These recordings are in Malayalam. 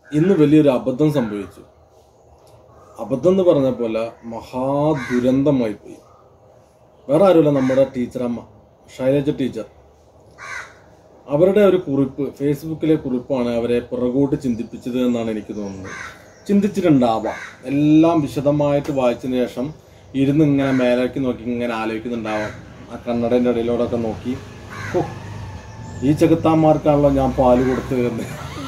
ഇന്ന് വലിയൊരു അബദ്ധം സംഭവിച്ചു അബദ്ധം എന്ന് പറഞ്ഞ പോലെ മഹാദുരന്തമായി പോയി വേറെ ആരുമില്ല നമ്മുടെ ടീച്ചറമ്മ ശൈലജ ടീച്ചർ അവരുടെ ഒരു കുറിപ്പ് ഫേസ്ബുക്കിലെ കുറിപ്പാണ് അവരെ പുറകോട്ട് ചിന്തിപ്പിച്ചത് എന്നാണ് എനിക്ക് തോന്നുന്നത് ചിന്തിച്ചിട്ടുണ്ടാവാം എല്ലാം വിശദമായിട്ട് വായിച്ചതിന് ശേഷം ഇരുന്ന് ഇങ്ങനെ മേലേക്ക് നോക്കി ഇങ്ങനെ ആലോചിക്കുന്നുണ്ടാവാം ആ കണ്ണടേൻ്റെ ഇടയിലൂടെയൊക്കെ നോക്കി ഓ ഈ ചെകുത്താന്മാർക്കാണല്ലോ ഞാൻ പാല് കൊടുത്തു എന്ന്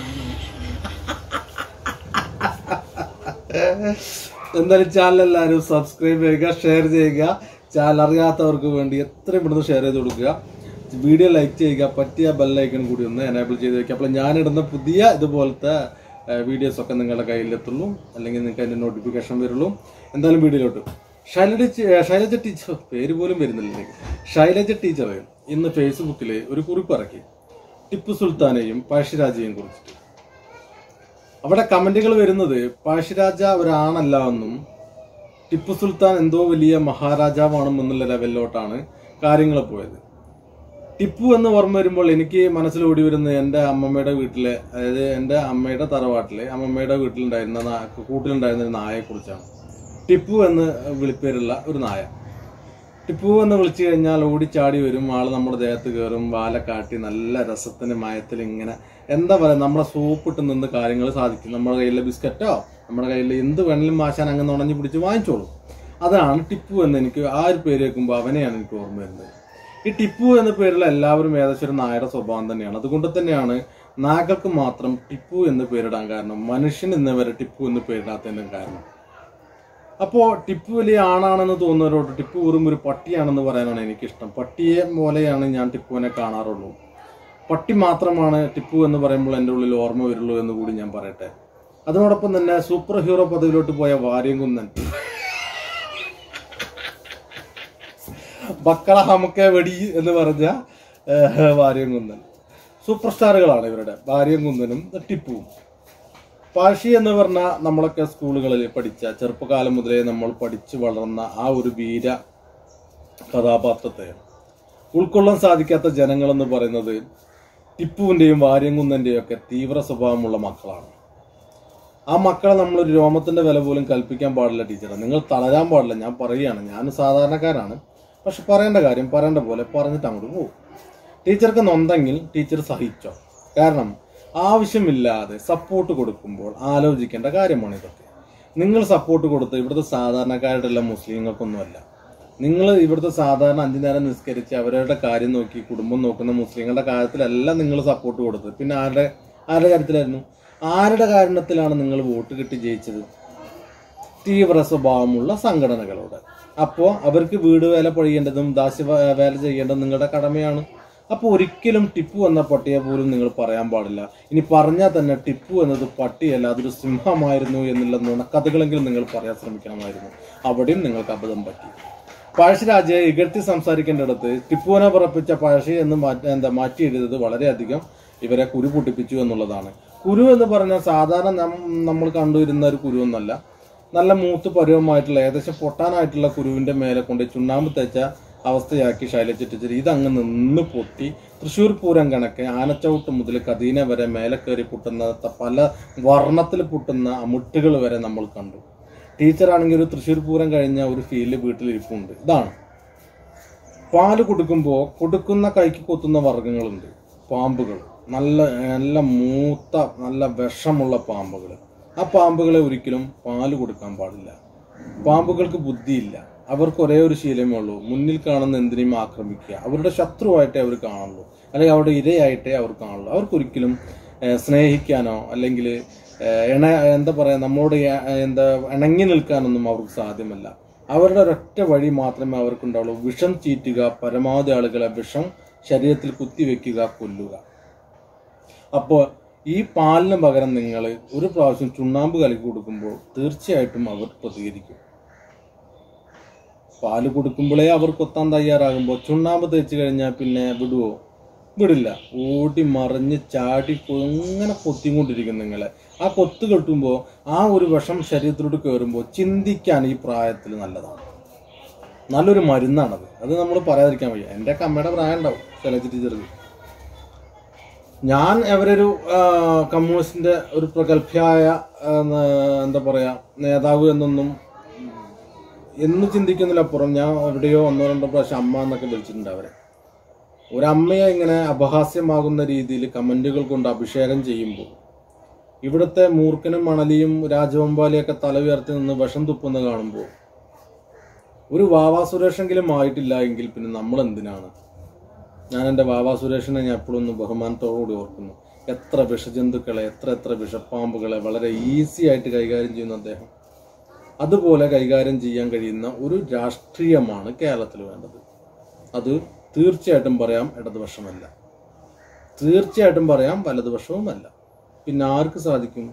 എന്തായാലും ചാനൽ എല്ലാവരും സബ്സ്ക്രൈബ് ചെയ്യുക ഷെയർ ചെയ്യുക ചാനൽ അറിയാത്തവർക്ക് വേണ്ടി എത്രയും പെട്ടെന്ന് ഷെയർ ചെയ്ത് കൊടുക്കുക വീഡിയോ ലൈക്ക് ചെയ്യുക പറ്റിയ ബെല്ലൈക്കൺ കൂടി ഒന്ന് എനേബിൾ ചെയ്ത് വെക്കുക അപ്പോൾ ഞാനിടുന്ന പുതിയ ഇതുപോലത്തെ വീഡിയോസ് ഒക്കെ നിങ്ങളുടെ കയ്യിലെത്തുള്ളൂ അല്ലെങ്കിൽ നിങ്ങൾക്ക് അതിൻ്റെ നോട്ടിഫിക്കേഷൻ വരുള്ളൂ എന്തായാലും വീഡിയോയിലോട്ട് ശൈലജ ചി- ശൈലജ ടീച്ചർ പേര് പോലും വരുന്നില്ല എനിക്ക് ശൈലജ ടീച്ചർ ഇന്ന് ഫേസ്ബുക്കിൽ ഒരു കുറിപ്പ് ഇറക്കി ടിപ്പു സുൽത്താനെയും പഴശ്ശിരാജയെയും കുറിച്ചിട്ട് അവിടെ കമന്റുകൾ വരുന്നത് പഴശ്ശിരാജ ഒരാണല്ല എന്നും ടിപ്പു സുൽത്താൻ എന്തോ വലിയ മഹാരാജാവാണെന്നുള്ള ലെവലിലോട്ടാണ് കാര്യങ്ങൾ പോയത് ടിപ്പു എന്ന് ഓർമ്മ വരുമ്പോൾ എനിക്ക് മനസ്സിൽ ഓടി വരുന്നത് എൻ്റെ അമ്മമ്മയുടെ വീട്ടിലെ അതായത് എൻ്റെ അമ്മയുടെ തറവാട്ടിലെ അമ്മമ്മയുടെ വീട്ടിലുണ്ടായിരുന്ന നാ- കൂട്ടിലുണ്ടായിരുന്ന ഒരു നായയെ കുറിച്ചാണ് ടിപ്പു എന്ന് വിളിപ്പേരുള്ള ഒരു നായ ടിപ്പു എന്ന് വിളിച്ചു കഴിഞ്ഞാൽ ഓടിച്ചാടി വരും ആള് നമ്മുടെ ദേഹത്ത് കയറും വാല കാട്ടി നല്ല രസത്തിന് മയത്തിൽ ഇങ്ങനെ എന്താ പറയുക നമ്മളെ സോപ്പിട്ട് നിന്ന് കാര്യങ്ങൾ സാധിക്കും നമ്മുടെ കയ്യിലെ ബിസ്ക്കറ്റോ നമ്മുടെ കയ്യിൽ എന്ത് വേണമെങ്കിലും മാശാൻ അങ്ങ് നുണഞ്ഞു പിടിച്ച് വാങ്ങിച്ചോളും അതാണ് ടിപ്പു എന്ന് എനിക്ക് ആ ഒരു പേര് കേൾക്കുമ്പോൾ അവനെയാണ് എനിക്ക് ഓർമ്മ വരുന്നത് ഈ ടിപ്പു എന്ന പേരുള്ള എല്ലാവരും ഏകദേശം ഒരു നായയുടെ സ്വഭാവം തന്നെയാണ് അതുകൊണ്ട് തന്നെയാണ് നായകൾക്ക് മാത്രം ടിപ്പു എന്ന് പേരിടാൻ കാരണം മനുഷ്യൻ ഇന്നവരെ ടിപ്പു എന്ന് പേരിടാത്തതിന്റെ കാരണം അപ്പോ ടിപ്പു വലിയ ആണാണെന്ന് തോന്നുന്നവരോട് ടിപ്പു വെറും ഒരു പട്ടിയാണെന്ന് പറയാനാണ് എനിക്കിഷ്ടം പട്ടിയെ പോലെയാണ് ഞാൻ ടിപ്പുവിനെ കാണാറുള്ളൂ പട്ടി മാത്രമാണ് ടിപ്പു എന്ന് പറയുമ്പോൾ എൻ്റെ ഉള്ളിൽ ഓർമ്മ വരുള്ളൂ എന്ന് കൂടി ഞാൻ പറയട്ടെ അതിനോടൊപ്പം തന്നെ സൂപ്പർ ഹീറോ പദവിയിലോട്ട് പോയ വാര്യംകുന്നൻ ബക്കള ഹമക്കെ വെടി എന്ന് പറഞ്ഞ ഏഹ്, വാര്യംകുന്നൻ സൂപ്പർ സ്റ്റാറുകളാണ് ഇവരുടെ വാര്യംകുന്നനും ടിപ്പുവും പാഷി എന്ന് പറഞ്ഞ നമ്മളൊക്കെ സ്കൂളുകളിൽ പഠിച്ച ചെറുപ്പകാലം മുതലേ നമ്മൾ പഠിച്ചു വളർന്ന ആ ഒരു വീര കഥാപാത്രത്തെ ഉൾക്കൊള്ളാൻ സാധിക്കാത്ത ജനങ്ങൾ എന്ന് പറയുന്നത് ടിപ്പുവിന്റെയും വാര്യംകുന്നന്റെയും ഒക്കെ തീവ്ര സ്വഭാവമുള്ള മക്കളാണ് ആ മക്കളെ നമ്മൾ ഒരു രോമത്തിന്റെ വില പോലും കൽപ്പിക്കാൻ പാടില്ല ടീച്ചറെ നിങ്ങൾ തളരാൻ പാടില്ല ഞാൻ പറയുകയാണ് ഞാൻ സാധാരണക്കാരാണ് പക്ഷെ പറയേണ്ട കാര്യം പറയേണ്ട പോലെ പറഞ്ഞിട്ട് അങ്ങോട്ട് പോകും ടീച്ചർക്ക് നൊന്തെങ്കിൽ ടീച്ചർ സഹിച്ചോ കാരണം ആവശ്യമില്ലാതെ സപ്പോർട്ട് കൊടുക്കുമ്പോൾ ആലോചിക്കേണ്ട കാര്യമാണ് ഇതൊക്കെ നിങ്ങൾ സപ്പോർട്ട് കൊടുത്ത് ഇവിടുത്തെ സാധാരണക്കാരുടെ എല്ലാം മുസ്ലിങ്ങൾക്കൊന്നുമല്ല നിങ്ങൾ ഇവിടുത്തെ സാധാരണ അഞ്ചു നേരം നിസ്കരിച്ച് അവരുടെ കാര്യം നോക്കി കുടുംബം നോക്കുന്ന മുസ്ലിങ്ങളുടെ കാര്യത്തിലല്ല നിങ്ങൾ സപ്പോർട്ട് കൊടുത്തത് പിന്നെ ആരുടെ ആരുടെ കാര്യത്തിലായിരുന്നു ആരുടെ കാരണത്തിലാണ് നിങ്ങൾ വോട്ട് കിട്ടി ജയിച്ചത് തീവ്ര സ്വഭാവമുള്ള സംഘടനകളോട് അപ്പോൾ അവർക്ക് വീട് വേല പൊഴിയേണ്ടതും ദാസ്യ വ- വേല ചെയ്യേണ്ടതും നിങ്ങളുടെ കടമയാണ് അപ്പോൾ ഒരിക്കലും ടിപ്പു എന്ന പട്ടിയെ പോലും നിങ്ങൾ പറയാൻ പാടില്ല ഇനി പറഞ്ഞാൽ തന്നെ ടിപ്പു എന്നത് പട്ടിയല്ല അതൊരു സിംഹമായിരുന്നു എന്നുള്ള നുണക്കഥകളെങ്കിലും നിങ്ങൾ പറയാൻ ശ്രമിക്കണമായിരുന്നു അവിടെയും നിങ്ങൾക്ക് അബദ്ധം പറ്റി പഴശ്ശിരാജയെ ഇകഴ്ത്തി സംസാരിക്കേണ്ടിടത്ത് ടിപ്പുവിനെ പറപ്പിച്ച പഴശ്ശി എന്ന് മാറ്റി എന്താ മാറ്റി എഴുതിയത് വളരെയധികം ഇവരെ കുരു പൊട്ടിപ്പിച്ചു എന്നുള്ളതാണ് കുരു എന്ന് പറഞ്ഞാൽ സാധാരണ നം- നമ്മൾ കണ്ടുവരുന്ന ഒരു കുരു ഒന്നല്ല നല്ല മൂത്ത് പരുവമായിട്ടുള്ള ഏകദേശം പൊട്ടാനായിട്ടുള്ള കുരുവിന്റെ മേലെ കൊണ്ട് ചുണ്ണാമ്പ് തേച്ച അവസ്ഥയാക്കി ശൈലജ ടീച്ചർ ഇതങ്ങ് നിന്ന് പൊട്ടി തൃശ്ശൂർ പൂരം കണക്ക് ആനച്ചവിട്ട് മുതൽ കദീന വരെ മേലെ കയറി പൊട്ടുന്ന ത- പല വർണ്ണത്തിൽ പൊട്ടുന്ന അമുട്ടുകൾ വരെ നമ്മൾ കണ്ടു ടീച്ചറാണെങ്കിൽ ഒരു തൃശ്ശൂർ പൂരം കഴിഞ്ഞ ഒരു ഫീൽഡ് വീട്ടിലിരിപ്പുണ്ട് ഇതാണ് പാല് കൊടുക്കുമ്പോൾ കൊടുക്കുന്ന കൈക്ക് കൊത്തുന്ന വർഗ്ഗങ്ങളുണ്ട് പാമ്പുകൾ നല്ല നല്ല മൂത്ത നല്ല വിഷമുള്ള പാമ്പുകൾ ആ പാമ്പുകളെ ഒരിക്കലും പാല് കൊടുക്കാൻ പാടില്ല പാമ്പുകൾക്ക് ബുദ്ധിയില്ല അവർക്ക് ഒരേ ഒരു ശീലമേ ഉള്ളൂ മുന്നിൽ കാണുന്ന എന്തിനേയും ആക്രമിക്കുക അവരുടെ ശത്രുവായിട്ടേ അവർ കാണുള്ളൂ അല്ലെങ്കിൽ അവരുടെ ഇരയായിട്ടേ അവർ കാണുള്ളൂ അവർക്കൊരിക്കലും ഏഹ്, സ്നേഹിക്കാനോ അല്ലെങ്കിൽ ഏഹ്, ഇണ എന്താ പറയാ നമ്മളോട് ഏഹ്, എന്താ ഇണങ്ങി നിൽക്കാനൊന്നും അവർക്ക് സാധ്യമല്ല അവരുടെ ഒരൊറ്റ വഴി മാത്രമേ അവർക്കുണ്ടാവുള്ളൂ വിഷം ചീറ്റുക പരമാവധി ആളുകളെ വിഷം ശരീരത്തിൽ കുത്തിവെക്കുക കൊല്ലുക അപ്പോൾ ഈ പാലിന് പകരം നിങ്ങൾ ഒരു പ്രാവശ്യം ചുണ്ണാമ്പ് കലക്കി കൊടുക്കുമ്പോൾ തീർച്ചയായിട്ടും അവർ പ്രതികരിക്കും പാല് കൊടുക്കുമ്പോഴേ അവർ കൊത്താൻ തയ്യാറാകുമ്പോൾ ചുണ്ണാമ്പ് തേച്ച് കഴിഞ്ഞാൽ പിന്നെ വിടുവോ വിടില്ല ഓടി മറിഞ്ഞ് ചാടി കൊ- ഇങ്ങനെ കൊത്തിക്കൊണ്ടിരിക്കും നിങ്ങളെ ആ കൊത്ത് കെട്ടുമ്പോൾ ആ ഒരു വിഷം ശരീരത്തിലോട്ട് കയറുമ്പോൾ ചിന്തിക്കാൻ ഈ പ്രായത്തിൽ നല്ലതാണ് നല്ലൊരു മരുന്നാണത് അത് നമ്മൾ പറയാതിരിക്കാൻ വയ്യ എൻ്റെ ഒക്കെ അമ്മയുടെ പ്രായം ഉണ്ടാവും ശൈലജ ടീച്ചർക്ക് ഞാൻ അവരൊരു ആ, കമ്മ്യൂണിസ്റ്റിന്റെ ഒരു പ്രഗത്ഭയായ ആ, ന- എന്താ പറയാ നേതാവ് എന്നൊന്നും എന്ന് ചിന്തിക്കുന്നതിലപ്പുറം ഞാൻ എവിടെയോ ഒന്നോ രണ്ടോ പ്രാവശ്യം അമ്മ എന്നൊക്കെ വിളിച്ചിട്ടുണ്ട് അവരെ ഒരമ്മയെ ഇങ്ങനെ അപഹാസ്യമാകുന്ന രീതിയിൽ കമന്റുകൾ കൊണ്ട് അഭിഷേകം ചെയ്യുമ്പോൾ ഇവിടുത്തെ മൂർഖനും മണലിയും രാജവമ്പാലിയൊക്കെ തല ഉയർത്തി നിന്ന് വിഷം തുപ്പുന്ന കാണുമ്പോൾ ഒരു വാവാ സുരേഷെങ്കിലും ആയിട്ടില്ല എങ്കിൽ പിന്നെ നമ്മൾ എന്തിനാണ് ഞാൻ എൻ്റെ വാവാ സുരേഷിനെ ഞാൻ എപ്പോഴും ഒന്ന് ബഹുമാനത്തോടുകൂടി ഓർക്കുന്നു എത്ര വിഷജന്തുക്കളെ എത്ര എത്ര വിഷപ്പാമ്പുകളെ വളരെ ഈസി ആയിട്ട് കൈകാര്യം ചെയ്യുന്ന അദ്ദേഹം അതുപോലെ കൈകാര്യം ചെയ്യാൻ കഴിയുന്ന ഒരു രാഷ്ട്രീയമാണ് കേരളത്തിൽ വേണ്ടത് അത് തീർച്ചയായിട്ടും പറയാം ഇടതുപക്ഷമല്ല തീർച്ചയായിട്ടും പറയാം വലതുപക്ഷവുമല്ല പിന്നെ ആർക്ക് സാധിക്കും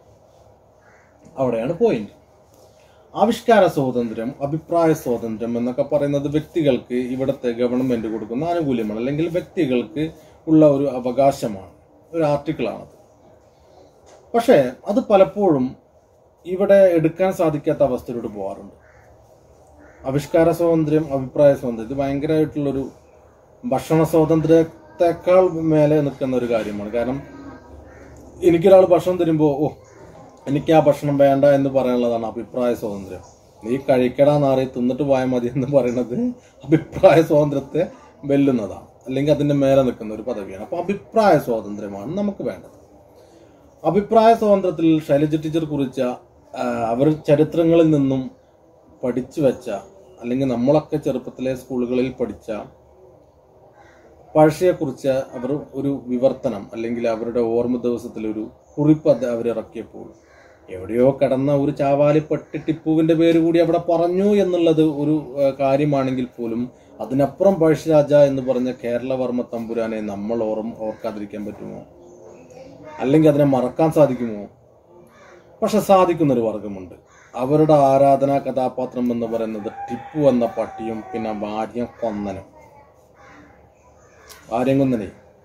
അവിടെയാണ് പോയിന്റ് ആവിഷ്കാര സ്വാതന്ത്ര്യം അഭിപ്രായ സ്വാതന്ത്ര്യം എന്നൊക്കെ പറയുന്നത് വ്യക്തികൾക്ക് ഇവിടുത്തെ ഗവൺമെന്റ് കൊടുക്കുന്ന ആനുകൂല്യമാണ് അല്ലെങ്കിൽ വ്യക്തികൾക്ക് ഉള്ള ഒരു അവകാശമാണ് ഒരു ആർട്ടിക്കിളാണത് പക്ഷേ അത് പലപ്പോഴും ഇവിടെ എടുക്കാൻ സാധിക്കാത്ത അവസ്ഥയിലൂടെ പോകാറുണ്ട് ആവിഷ്കാര സ്വാതന്ത്ര്യം അഭിപ്രായ സ്വാതന്ത്ര്യം ഇത് ഭയങ്കരമായിട്ടുള്ളൊരു ഭക്ഷണ സ്വാതന്ത്ര്യത്തെക്കാൾ മേലെ നിൽക്കുന്ന ഒരു കാര്യമാണ് കാരണം എനിക്കൊരാൾ ഭക്ഷണം തരുമ്പോൾ ഓ എനിക്ക് ആ ഭക്ഷണം വേണ്ട എന്ന് പറയാനുള്ളതാണ് അഭിപ്രായ സ്വാതന്ത്ര്യം നീ കഴിക്കടാ നാറി തിന്നിട്ട് പോയാൽ മതി എന്ന് പറയുന്നത് അഭിപ്രായ സ്വാതന്ത്ര്യത്തെ വെല്ലുന്നതാണ് അല്ലെങ്കിൽ അതിന്റെ മേലെ നിൽക്കുന്ന ഒരു പദവിയാണ് അപ്പൊ അഭിപ്രായ സ്വാതന്ത്ര്യമാണ് നമുക്ക് വേണ്ടത് അഭിപ്രായ സ്വാതന്ത്ര്യത്തിൽ ശൈലജ ടീച്ചർ കുറിച്ച ആ, അവർ ചരിത്രങ്ങളിൽ നിന്നും പഠിച്ചു വെച്ച അല്ലെങ്കിൽ നമ്മളൊക്കെ ചെറുപ്പത്തിലെ സ്കൂളുകളിൽ പഠിച്ച പഴശ്ശിയെക്കുറിച്ച് അവർ ഒരു വിവർത്തനം അല്ലെങ്കിൽ അവരുടെ ഓർമ്മ ദിവസത്തിൽ ഒരു കുറിപ്പ് അത് അവരിറക്കിയപ്പോൾ എവിടെയോ കിടന്ന ഒരു ചാവാലിപ്പെട്ടി ടിപ്പുവിന്റെ പേര് കൂടി അവിടെ പറഞ്ഞു എന്നുള്ളത് ഒരു ആ, കാര്യമാണെങ്കിൽ പോലും അതിനപ്പുറം പഴശ്ശിരാജ എന്ന് പറഞ്ഞ കേരളവർമ്മ തമ്പുരാനെ നമ്മൾ ഓർമ്മ ഓർക്കാതിരിക്കാൻ പറ്റുമോ അല്ലെങ്കിൽ അതിനെ മറക്കാൻ സാധിക്കുമോ പക്ഷെ സാധിക്കുന്ന ഒരു വർഗമുണ്ട് അവരുടെ ആരാധനാ കഥാപാത്രം എന്ന് പറയുന്നത് ടിപ്പു എന്ന പട്ടിയും പിന്നെ ഭാര്യ കൊന്നനും ആര്യങ്കുന്നനെ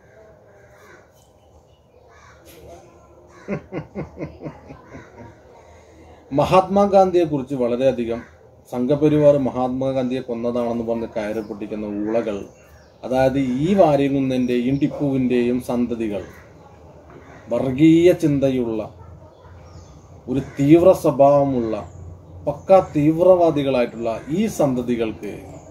മഹാത്മാഗാന്ധിയെ കുറിച്ച് വളരെയധികം സംഘപരിവാർ മഹാത്മാഗാന്ധിയെ കൊന്നതാണെന്ന് പറഞ്ഞ് കയറി പൊട്ടിക്കുന്ന ഊളകൾ അതായത് ഈ വാര്യങ്കുന്നന്റെയും ടിപ്പുവിന്റെയും സന്തതികൾ വർഗീയ ചിന്തയുള്ള ഒരു തീവ്ര സ്വഭാവമുള്ള പക്ക തീവ്രവാദികളായിട്ടുള്ള ഈ സന്തതികൾക്ക്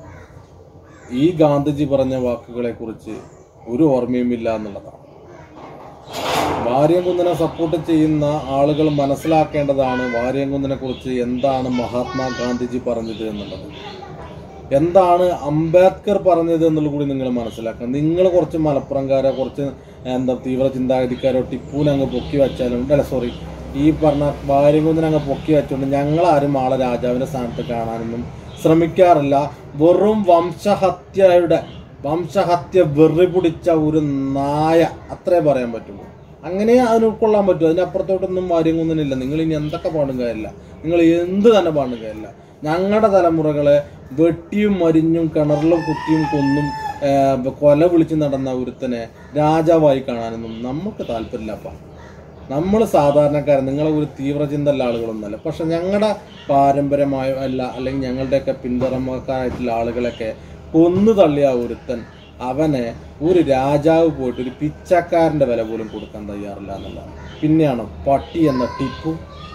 ഈ ഗാന്ധിജി പറഞ്ഞ വാക്കുകളെ കുറിച്ച് ഒരു ഓർമ്മയുമില്ല എന്നുള്ളതാണ് വാര്യംകുന്നിനെ സപ്പോർട്ട് ചെയ്യുന്ന ആളുകൾ മനസ്സിലാക്കേണ്ടതാണ് വാര്യംകുന്നിനെ കുറിച്ച് എന്താണ് മഹാത്മാഗാന്ധിജി പറഞ്ഞത് എന്നുള്ളത് എന്താണ് അംബേദ്കർ പറഞ്ഞത് എന്നുള്ളത് കൂടി നിങ്ങൾ മനസ്സിലാക്കണം നിങ്ങൾ കുറച്ച് മലപ്പുറംകാരോ കുറച്ച് എന്താ തീവ്ര ചിന്താഗതിക്കാരോ ടിപ്പൂനെ അങ്ങ് പൊക്കി വെച്ചാലും അല്ല സോറി ഈ പറഞ്ഞ വാര്യംകുന്നിനെ അങ്ങ് പൊക്കി വെച്ചുകൊണ്ട് ഞങ്ങളാരും ആളെ രാജാവിന്റെ സ്ഥാനത്ത് കാണാനൊന്നും ശ്രമിക്കാറില്ല വെറും വംശഹത്യയുടെ വംശഹത്യ വെറി പിടിച്ച ഒരു നായ അത്രേ പറയാൻ പറ്റുള്ളൂ അങ്ങനെ അതിന് ഉൾക്കൊള്ളാൻ പറ്റും അതിനപ്പുറത്തോട്ടൊന്നും വാര്യംകുന്നിനില്ല നിങ്ങൾ ഇനി എന്തൊക്കെ പാടും കാര്യമില്ല നിങ്ങൾ എന്ത് തന്നെ പാടും കാര്യമില്ല ഞങ്ങളുടെ തലമുറകളെ വെട്ടിയും മരിഞ്ഞും കിണറിലും കുത്തിയും കൊന്നും ആ, കൊല വിളിച്ച് നടന്ന ഒരുത്തനെ രാജാവായി കാണാനൊന്നും നമുക്ക് താല്പര്യമില്ലപ്പ നമ്മൾ സാധാരണക്കാരൻ നിങ്ങളെ ഒരു തീവ്രചിന്തയുള്ള ആളുകളൊന്നുമല്ല പക്ഷെ ഞങ്ങളുടെ പാരമ്പര്യമായ അല്ല അല്ലെങ്കിൽ ഞങ്ങളുടെയൊക്കെ പിന്തുടർമക്കാരായിട്ടുള്ള ആളുകളൊക്കെ കൊന്നു തള്ളിയ ആ ഒരുത്തൻ അവനെ ഒരു രാജാവ് പോയിട്ട് ഒരു പിച്ചക്കാരന്റെ വില പോലും കൊടുക്കാൻ തയ്യാറില്ല എന്നുള്ളതാണ് പിന്നെയാണ് പട്ടി എന്ന ടിപ്പു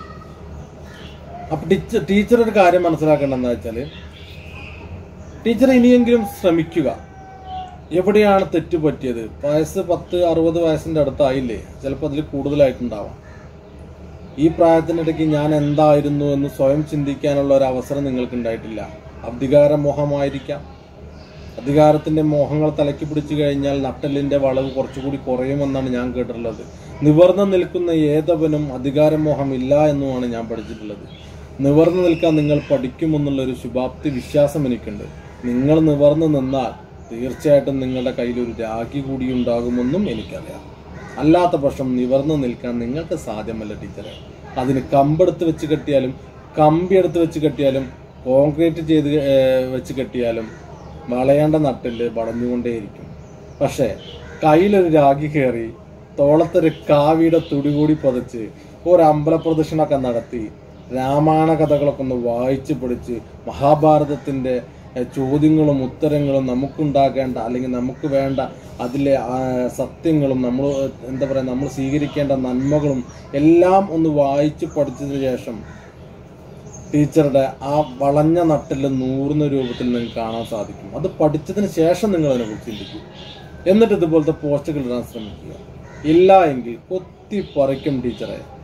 അപ്പൊ ടീച്ചർ ടീച്ചർ ഒരു കാര്യം മനസ്സിലാക്കേണ്ടതെന്ന് വെച്ചാല് ടീച്ചർ ഇനിയെങ്കിലും ശ്രമിക്കുക എവിടെയാണ് തെറ്റ് പറ്റിയത് വയസ്സ് പത്ത് അറുപത് വയസ്സിന്റെ അടുത്തായില്ലേ ചിലപ്പോൾ അതിൽ കൂടുതലായിട്ടുണ്ടാവാം ഈ പ്രായത്തിനിടയ്ക്ക് ഞാൻ എന്തായിരുന്നു എന്ന് സ്വയം ചിന്തിക്കാനുള്ള ഒരു അവസരം നിങ്ങൾക്ക് ഉണ്ടായിട്ടില്ല അധികാര മോഹമായിരിക്കാം അധികാരത്തിന്റെ മോഹങ്ങൾ തലക്കി പിടിച്ചു കഴിഞ്ഞാൽ നട്ടലിന്റെ വളവ് കുറച്ചുകൂടി കുറയുമെന്നാണ് ഞാൻ കേട്ടിട്ടുള്ളത് നിവർന്നു നിൽക്കുന്ന ഏതവനും അധികാരമോഹം ഇല്ല എന്നുമാണ് ഞാൻ പഠിച്ചിട്ടുള്ളത് നിവർന്നു നിൽക്കാൻ നിങ്ങൾ പഠിക്കുമെന്നുള്ള ഒരു ശുഭാപ്തി വിശ്വാസം എനിക്കുണ്ട് നിങ്ങൾ നിവർന്നു നിന്നാൽ തീർച്ചയായിട്ടും നിങ്ങളുടെ കയ്യിൽ ഒരു രാഖി കൂടി ഉണ്ടാകുമെന്നും എനിക്കറിയാം അല്ലാത്ത പക്ഷം നിവർന്നു നിൽക്കാൻ നിങ്ങൾക്ക് സാധ്യമല്ല ടീച്ചറെ അതിന് കമ്പെടുത്ത് വെച്ച് കെട്ടിയാലും കമ്പി എടുത്ത് വെച്ച് കെട്ടിയാലും കോൺക്രീറ്റ് ചെയ്ത് ഏർ, വെച്ച് കെട്ടിയാലും വളയേണ്ട നട്ടില് വളഞ്ഞുകൊണ്ടേയിരിക്കും പക്ഷേ കയ്യിലൊരു രാഗി കയറി തോളത്തൊരു കാവിയുടെ തുടി കൂടി പതിച്ച് ഒരു അമ്പല പ്രദക്ഷിണമൊക്കെ നടത്തി രാമായണ കഥകളൊക്കെ ഒന്ന് വായിച്ചു പഠിച്ച് മഹാഭാരതത്തിന്റെ ഏഹ്, ചോദ്യങ്ങളും ഉത്തരങ്ങളും നമുക്കുണ്ടാകേണ്ട അല്ലെങ്കിൽ നമുക്ക് വേണ്ട അതിലെ ആ, സത്യങ്ങളും നമ്മൾ എന്താ പറയുക നമ്മൾ സ്വീകരിക്കേണ്ട നന്മകളും എല്ലാം ഒന്ന് വായിച്ച് പഠിച്ചതിന് ശേഷം ടീച്ചറുടെ ആ വളഞ്ഞ നട്ടിൽ നൂറുന്ന രൂപത്തിൽ നിങ്ങൾക്ക് കാണാൻ സാധിക്കും അത് പഠിച്ചതിന് ശേഷം നിങ്ങൾ അതിനെക്കുറിച്ച് ചിന്തിക്കും എന്നിട്ട് ഇതുപോലത്തെ പോസ്റ്റുകൾ ഇടാൻ ശ്രമിക്കുക ഇല്ല എങ്കിൽ കൊത്തി പറിക്കും ടീച്ചറെ